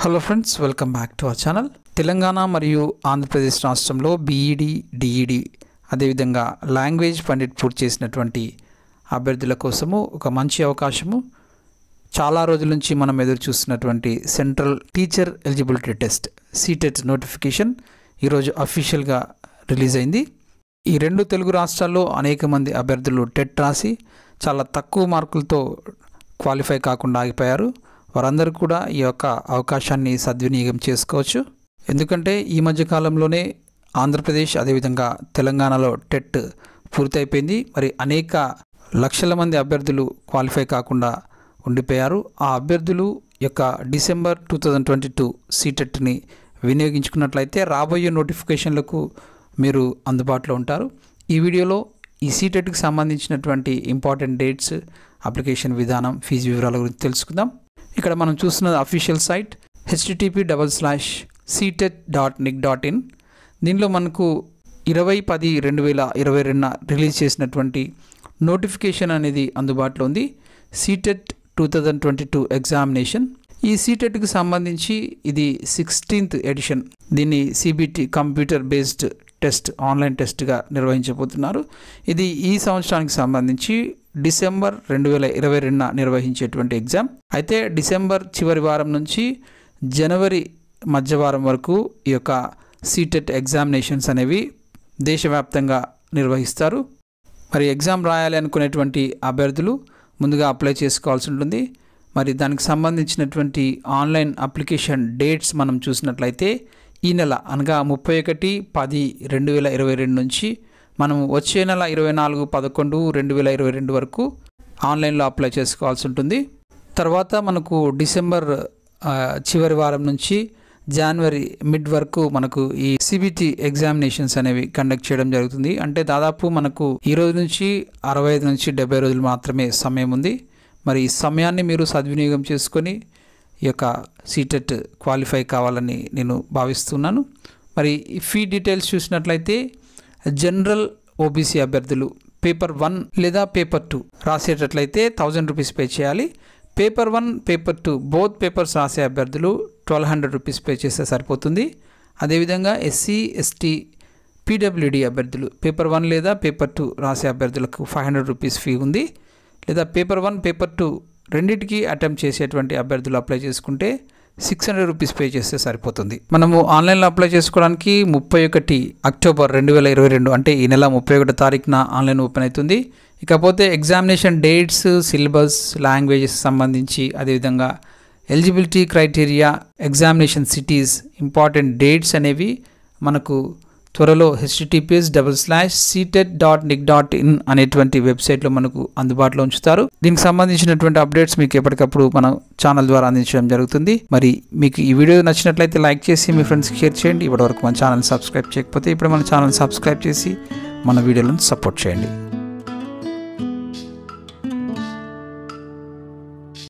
hello friends welcome back to our channel Telangana మరియు ఆంధ్రప్రదేశ్ రాష్ట్రంలో BEd DEd అదేవిధంగా లాంగ్వేజ్ పండిట్ పూర్తి చేసినటువంటి అభ్యర్థుల కోసము ఒక మంచి అవకాశము చాలా రోజుల నుంచి మనం ఎదురు చూస్తున్నటువంటి central teacher eligibility test CTET notification ఈరోజు అఫీషియల్గా రిలీజ్ అయింది ఈ రెండు తెలుగు రాష్ట్రాల్లో అనేక మంది అభ్యర్థులు టెట్ రాసి చాలా తక్కువ మార్కులతో క్వాలిఫై కాకుండా ఆగిపోయారు వారందరూ కూడా ఈ యొక్క అవకాశాన్ని సద్వినియోగం చేసుకోవచ్చు ఎందుకంటే ఈ మధ్య కాలంలోనే ఆంధ్రప్రదేశ్ అదేవిధంగా తెలంగాణలో టెట్ పూర్తయిపోయింది మరి అనేక లక్షల మంది అభ్యర్థులు క్వాలిఫై కాకుండా ఉండిపోయారు ఆ అభ్యర్థులు యొక్క December two thousand twenty two సీటెట్ని వినియోగించుకున్నట్లయితే రాబోయే నోటిఫికేషన్లకు మీరు అందుబాటులో ఉంటారు ఈ వీడియోలో ఈ సీటెట్కి సంబంధించినటువంటి ఇంపార్టెంట్ డేట్స్ అప్లికేషన్ విధానం ఫీజు వివరాల గురించి తెలుసుకుందాం ఇక్కడ మనం చూస్తున్నది official site HTTP double slash CTET dot nic dot in దీనిలో మనకు ఇరవై పది రెండు వేల ఇరవై రెండున రిలీజ్ చేసినటువంటి నోటిఫికేషన్ అనేది అందుబాటులో ఉంది CTET two thousand twenty two examination ఈ సీటెట్కి సంబంధించి ఇది సిక్స్టీన్త్ ఎడిషన్ దీన్ని CBT computer based test online టెస్ట్గా నిర్వహించబోతున్నారు ఇది ఈ సంవత్సరానికి సంబంధించి డిసెంబర్ రెండు వేల ఇరవై రెండున నిర్వహించేటువంటి ఎగ్జామ్ అయితే డిసెంబర్ చివరి వారం నుంచి జనవరి మధ్య వారం వరకు ఈ యొక్క సీటెట్ ఎగ్జామినేషన్స్ అనేవి దేశవ్యాప్తంగా నిర్వహిస్తారు మరి ఎగ్జామ్ రాయాలి అనుకునేటువంటి అభ్యర్థులు ముందుగా అప్లై చేసుకోవాల్సి ఉంటుంది మరి దానికి సంబంధించినటువంటి ఆన్లైన్ అప్లికేషన్ డేట్స్ మనం చూసినట్లయితే ఈ నెల అనగా ముప్పై ఒకటి పది రెండు వేల ఇరవై రెండు నుంచి మనం వచ్చే నెల ఇరవై నాలుగు పదకొండు రెండు వేల ఇరవై రెండు వరకు ఆన్లైన్లో అప్లై చేసుకోవాల్సి ఉంటుంది తర్వాత మనకు డిసెంబర్ ఆ, చివరి వారం నుంచి జనవరి మిడ్ వరకు మనకు ఈ సిబిటి ఎగ్జామినేషన్స్ అనేవి కండక్ట్ చేయడం జరుగుతుంది అంటే దాదాపు మనకు ఈ రోజు నుంచి అరవై ఐదు నుంచి డెబ్బై రోజులు మాత్రమే సమయం ఉంది మరి ఈ సమయాన్ని మీరు సద్వినియోగం చేసుకొని ఈ యొక్క సీటెట్ క్వాలిఫై కావాలని నేను భావిస్తున్నాను మరి ఈ ఫీ డీటెయిల్స్ చూసినట్లయితే జనరల్ ఓబీసీ అభ్యర్థులు పేపర్ వన్ లేదా పేపర్ టూ రాసేటట్లయితే థౌజండ్ రూపీస్ పే చేయాలి paper one paper two both papers రాసే అభ్యర్థులు ట్వెల్వ్ హండ్రెడ్ రూపీస్ పే చేస్తే సరిపోతుంది అదేవిధంగా ఎస్సీ ఎస్టీ పీడబ్ల్యూడి అభ్యర్థులు పేపర్ వన్ లేదా పేపర్ టూ రాసే అభ్యర్థులకు ఫైవ్ హండ్రెడ్ రూపీస్ ఫీ ఉంది లేదా పేపర్ వన్ పేపర్ టూ రెండింటికి అటెంప్ట్ చేసేటువంటి అభ్యర్థులు అప్లై చేసుకుంటే సిక్స్ హండ్రెడ్ రూపీస్ పే చేస్తే సరిపోతుంది మనము ఆన్లైన్లో అప్లై చేసుకోవడానికి ముప్పై ఒకటి అక్టోబర్ రెండు వేల ఇరవై రెండు అంటే ఈ నెల ముప్పై ఒకటో తారీఖున ఆన్లైన్ ఓపెన్ అవుతుంది ఇకపోతే ఎగ్జామినేషన్ డేట్స్ సిలబస్ లాంగ్వేజెస్ సంబంధించి అదేవిధంగా eligibility criteria examination cities important dates అనేవి మనకు త్వరలో HTTPS double slash CTET dot nic dot in అనేటువంటి వెబ్సైట్లో మనకు అందుబాటులో ఉంచుతారు దీనికి సంబంధించినటువంటి అప్డేట్స్ మీకు ఎప్పటికప్పుడు మన ఛానల్ ద్వారా అందించడం జరుగుతుంది మరి మీకు ఈ వీడియో నచ్చినట్లయితే లైక్ చేసి మీ ఫ్రెండ్స్కి షేర్ చేయండి ఇప్పటివరకు మన ఛానల్ సబ్స్క్రైబ్ చేయకపోతే ఇప్పుడు మన ఛానల్ సబ్స్క్రైబ్ చేసి మన వీడియోలను సపోర్ట్ చేయండి